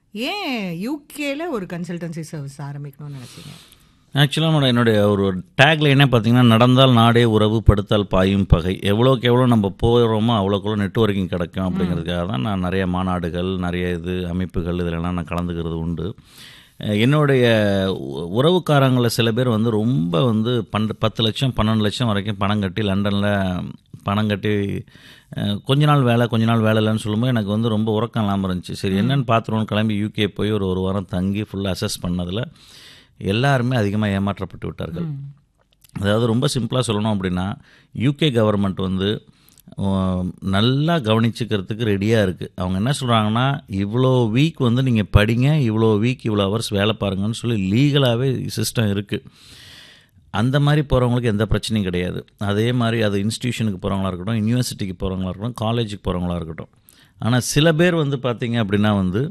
ஏன் யூகேல ஒரு கன்சல்டன்சி சர்வீஸ் ஆரம்பிக்கணும்னு நினைச்சீங்க ஆக்சுவலாக மேடம் என்னுடைய ஒரு டேக்ல என்ன பார்த்தீங்கன்னா நடந்தால் நாடே உறவு படுத்தால் பாயும் பகை எவ்வளோக்கு எவ்வளோ நம்ம போகிறோமோ அவ்வளோக்கு எவ்வளோ நெட்ஒர்க்கிங் கிடைக்கும் அப்படிங்கிறதுக்காக தான் நான் நிறைய மாநாடுகள் நிறைய இது அமைப்புகள் இதிலெல்லாம் நான் கலந்துக்கிறது உண்டு அஹ் என்னுடைய உ- உறவுக்காரங்களில் சில பேர் வந்து ரொம்ப வந்து பன் பத்து லட்சம் பன்னெண்டு லட்சம் வரைக்கும் பணம் கட்டி லண்டனில் பணம் கட்டி அஹ், கொஞ்ச நாள் வேலை கொஞ்ச நாள் வேலை இல்லைன்னு சொல்லும்போது எனக்கு வந்து ரொம்ப உறக்கம் இல்லாமல் இருந்துச்சு சரி என்னென்னு பார்த்துருவோம் கிளம்பி யூகே போய் ஒரு ஒரு வாரம் தங்கி ஃபுல்லாக அசஸ் பண்ணதில் எல்லாருமே அதிகமாக ஏமாற்றப்பட்டு விட்டார்கள் அதாவது ரொம்ப சிம்பிளாக சொல்லணும் அப்படின்னா யூகே கவர்மெண்ட் வந்து அஹ், நல்லா கவனிச்சுக்கிறதுக்கு ரெடியாக இருக்குது அவங்க என்ன சொல்கிறாங்கன்னா இவ்வளோ வீக் வந்து நீங்கள் படிங்க இவ்வளோ வீக் இவ்வளோ ஹவர்ஸ் வேலை பாருங்கன்னு சொல்லி லீகலாகவே சிஸ்டம் இருக்குது அந்த மாதிரி போகிறவங்களுக்கு எந்த பிரச்சனையும் கிடையாது அதே மாதிரி அது இன்ஸ்டியூஷனுக்கு போகிறவங்களா இருக்கட்டும் யூனிவர்சிட்டிக்கு போகிறவங்களா இருக்கட்டும் காலேஜுக்கு போகிறவங்களா இருக்கட்டும் ஆனால் சில பேர் வந்து பார்த்தீங்க அப்படின்னா வந்து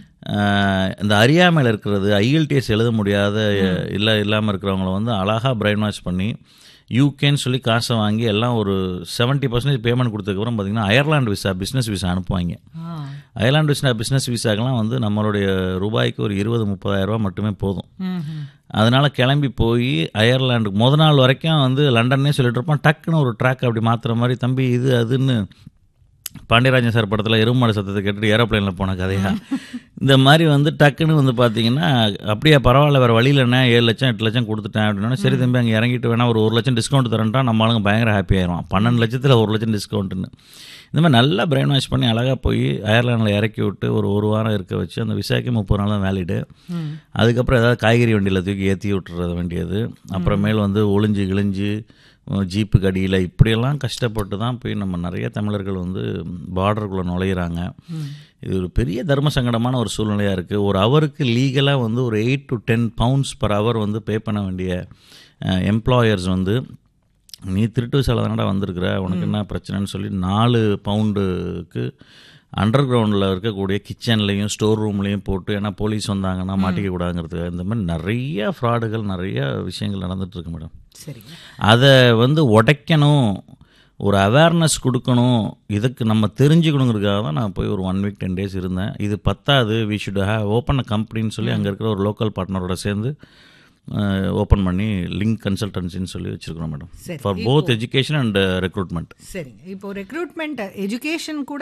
ஆஹ், இந்த அறியாமையில் இருக்கிறது ஐஎல்டிஎஸ் எழுத முடியாத இல்லை இல்லாமல் இருக்கிறவங்கள வந்து அழகாக பிரைன் வாஷ் பண்ணி யூகேன்னு சொல்லி காசை வாங்கி எல்லாம் ஒரு செவன்ட்டி பர்சன்டேஜ் பேமெண்ட் கொடுத்ததுக்கப்புறம் பார்த்தீங்கன்னா அயர்லாந்து விசா பிஸ்னஸ் விசா அனுப்புவாங்க ஆ அயர்லாந்து விசா பிஸ்னஸ் விசாக்கெல்லாம் வந்து நம்மளுடைய ரூபாய்க்கு ஒரு இருபது முப்பதாயிரம் ரூபாய் மட்டுமே போதும் ம் ம். அதனால் கிளம்பி போய் அயர்லாண்டுக்கு முத நாள் வரைக்கும் வந்து லண்டன்னே சொல்லிட்டு இருப்பான் டக்குன்னு ஒரு ட்ராக் அப்படி மாற்றுற மாதிரி தம்பி இது அதுன்னு பாண்டியராஜன் சார் படத்தில் எருமாடு சத்தத்தை கேட்டுட்டு ஏரோப்ளேனில் போன கதையா இந்த மாதிரி வந்து டக்குன்னு வந்து பார்த்தீங்கன்னா அப்படியே பரவாயில்ல வேறு வழியில் என்ன ஏழு லட்சம் எட்டு லட்சம் கொடுத்துட்டேன் அப்படின்னா சரி தம்பி அங்கே இறங்கிட்டு வேணா ஒரு ஒரு லட்சம் டிஸ்கவுண்ட் தரேன்ட்டா நம்ம ஆளுங்க பயங்கர ஹாப்பி ஆயிரும் பன்னெண்டு லட்சத்தில் ஒரு லட்சம் டிஸ்கவுண்ட்டுன்னு இந்த மாதிரி நல்லா பிரெயின் வாஷ் பண்ணி அழகாக போய் அயர்லாண்டில் இறக்கி விட்டு ஒரு ஒரு வாரம் இருக்க வச்சு அந்த விசாக்கு முப்பது நாள் தான் வேலிடு ம் அதுக்கப்புறம் ஏதாவது காய்கறி வண்டியில் தூக்கி ஏற்றி விட்டுறது வேண்டியது அப்புறமேல் வந்து ஒளிஞ்சு கிழிஞ்சு அஹ், ஜீப்புக்கு அடியில் இப்படியெல்லாம் கஷ்டப்பட்டு தான் போய் நம்ம நிறைய தமிழர்கள் வந்து பார்டருக்குள்ளே நுழையிறாங்க இது ஒரு பெரிய தர்ம சங்கடமான ஒரு சூழ்நிலையாக இருக்குது ஒரு ஹவருக்கு லீகலாக வந்து ஒரு eight to ten pounds per hour வந்து பே பண்ண வேண்டிய எம்ப்ளாயர்ஸ் வந்து நீ திருட்டு விசால தானடா வந்திருக்கிற உனக்கு என்ன பிரச்சனைன்னு சொல்லி நாலு பவுண்டுக்கு அண்டர் கிரவுண்டில் இருக்கக்கூடிய கிச்சன்லேயும் ஸ்டோர் ரூம்லேயும் போட்டு ஏன்னா போலீஸ் வந்தாங்கன்னா மாட்டிக்க கூடாதுங்கிறது இந்த மாதிரி நிறைய ஃப்ராடுகள் நிறைய விஷயங்கள் நடந்துட்டு இருக்கு மேடம் சரிங்க அதை வந்து உடைக்கணும் ஒரு அவேர்னஸ் கொடுக்கணும் இதுக்கு நம்ம தெரிஞ்சுக்கணுங்கிறதுக்காக தான் நான் போய் ஒரு ஒன் வீக் டென் டேஸ் இருந்தேன் இது பத்தாது we should have open a கம்பெனின்னு சொல்லி அங்கே இருக்கிற ஒரு லோக்கல் பார்ட்னரோட சேர்ந்து ஓப்பன் பண்ணி லிங்க் கன்சல்டன்சின்னு சொல்லி வச்சுருக்கிறோம் மேடம் சரி, for both education and recruitment சரிங்க இப்போ ரெக்ரூட்மெண்ட் எஜுகேஷன் கூட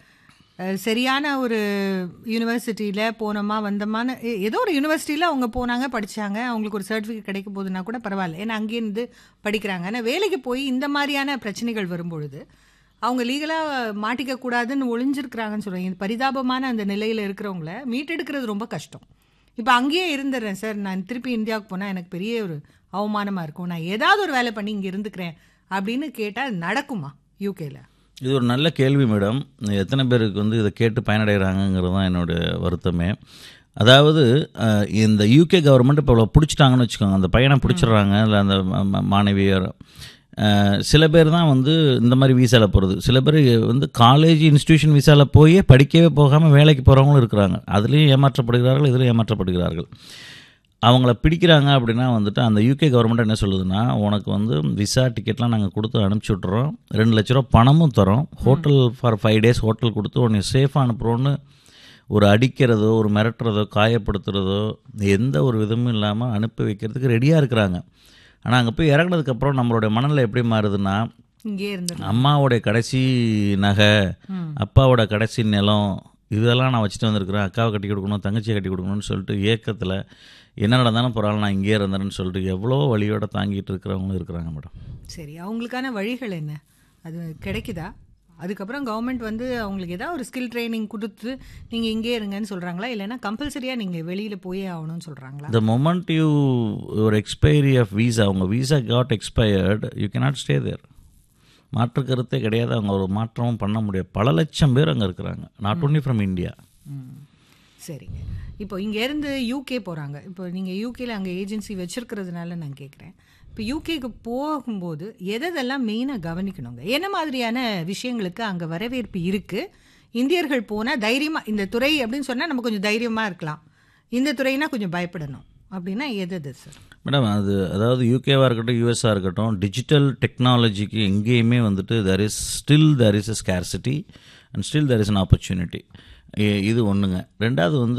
அஹ், சரியான ஒரு யூனிவர்சிட்டியில் போனோமா வந்தோமான்னு எ- ஏதோ ஒரு யூனிவர்சிட்டியில் அவங்க போனாங்க படிச்சாங்க அவங்களுக்கு ஒரு சர்டிஃபிகேட் கிடைக்க போகுதுன்னா கூட பரவாயில்ல ஏன்னா அங்கேருந்து படிக்கிறாங்க ஆனால் வேலைக்கு போய் இந்த மாதிரியான பிரச்சனைகள் வரும்பொழுது அவங்க லீகலாக மாட்டிக்க கூடாதுன்னு ஒளிஞ்சிருக்கிறாங்கன்னு சொல்கிறேன் இது பரிதாபமான அந்த நிலையில் இருக்கிறவங்கள மீட்டெடுக்கிறது ரொம்ப கஷ்டம் இப்போ அங்கேயே இருந்துடுறேன் சார் நான் திருப்பி இந்தியாவுக்கு போனால் எனக்கு பெரிய ஒரு அவமானமாக இருக்கும் நான் ஏதாவது ஒரு வேலை பண்ணி இங்கே இருந்துக்கிறேன் அப்படின்னு கேட்டால் நடக்குமா யூகேல இது ஒரு நல்ல கேள்வி மேடம் எத்தனை பேருக்கு வந்து இதை கேட்டு பயனடைகிறாங்கங்கிறது தான் என்னோட வருத்தமே அதாவது அஹ், இந்த யூகே கவர்மெண்ட் இப்போ இவ்வளோ பிடிச்சிட்டாங்கன்னு வச்சுக்கோங்க அந்த பையனை பிடிச்சிடுறாங்க இல்லை அந்த ம- ம- மாணவியர் அஹ், சில பேர் தான் வந்து இந்த மாதிரி வீசாவில் போகிறது சில பேர் வந்து காலேஜ் இன்ஸ்டியூஷன் வீசாவில் போய் படிக்கவே போகாமல் வேலைக்கு போகிறவங்களும் இருக்கிறாங்க அதுலேயும் ஏமாற்றப்படுகிறார்கள் இதுலேயும் ஏமாற்றப்படுகிறார்கள் அவங்கள பிடிக்கிறாங்க அப்படின்னா வந்துட்டு அந்த யூகே கவர்மெண்ட் என்ன சொல்லுதுன்னா உனக்கு வந்து விசா டிக்கெட்லாம் நாங்கள் கொடுத்து அனுப்பிச்சி விட்றோம் ரெண்டு லட்ச ரூபா பணமும் தரோம் hotel for five days hotel கொடுத்து உன்னை சேஃபாக அனுப்புகிறோன்னு ஒரு அடிக்கிறதோ ஒரு மிரட்டுறதோ காயப்படுத்துறதோ எந்த ஒரு விதமும் இல்லாமல் அனுப்பி வைக்கிறதுக்கு ரெடியாக இருக்கிறாங்க ஆனால் அங்கே போய் இறங்குனதுக்கப்புறம் நம்மளுடைய மனநிலை எப்படி மாறுதுன்னா இங்கே இருந்து அம்மாவோடைய கடைசி நகை அப்பாவோட கடைசி நிலம் இதெல்லாம் நான் வச்சுட்டு வந்திருக்கிறேன் அக்காவை கட்டி கொடுக்கணும் தங்கச்சியை கட்டி கொடுக்கணும்னு சொல்லிட்டு ஏக்கத்தில் என்ன நடந்தாலும் பரவாயில்ல நான் இங்கேயே இருந்தேன்னு சொல்லிட்டு எவ்வளோ வழியோட தாங்கிட்டு இருக்கிறவங்களும் இருக்கிறாங்க மேடம் சரி அவங்களுக்கான வழிகள் என்ன அது கிடைக்குதா அதுக்கப்புறம் கவர்மெண்ட் வந்து அவங்களுக்கு ஏதாவது ஒரு ஸ்கில் ட்ரைனிங் கொடுத்து நீங்கள் இங்கே இருங்கன்னு சொல்கிறாங்களா இல்லைன்னா கம்பல்சரியாக நீங்கள் வெளியில் போயே ஆகணும்னு சொல்கிறாங்களா த மொமெண்ட் யூ ஒரு எக்ஸ்பைரி ஆஃப் வீசா உங்கள் visa got expired you cannot stay there மாற்று கருத்தே கிடையாது அவங்க ஒரு மாற்றமும் பண்ண முடியாது பல லட்சம் பேர் அங்கே இருக்கிறாங்க நாட் only ஃப்ரம் இந்தியா ம் சரிங்க இப்போ இங்கேருந்து யூகே போகிறாங்க இப்போ நீங்கள் யூகேல அங்கே ஏஜென்சி வச்சிருக்கிறதுனால நான் கேட்குறேன் இப்போ யூகேக்கு போகும்போது எதெல்லாம் மெயினாக கவனிக்கணுங்க என்ன மாதிரியான விஷயங்களுக்கு அங்கே வரவேற்பு இருக்குது இந்தியர்கள் போனால் தைரியமாக இந்த துறை அப்படின்னு சொன்னால் நம்ம கொஞ்சம் தைரியமாக இருக்கலாம் இந்த துறைனா கொஞ்சம் பயப்படணும் அப்படின்னா எது எது சார் மேடம் அது அதாவது யூகேவாக இருக்கட்டும் யூஎஸ்ஆ இருக்கட்டும் டிஜிட்டல் டெக்னாலஜிக்கு எங்கேயுமே வந்துட்டு there is still there is a scarcity and still there is an opportunity இது ஒன்றுங்க ரெண்டாவது வந்து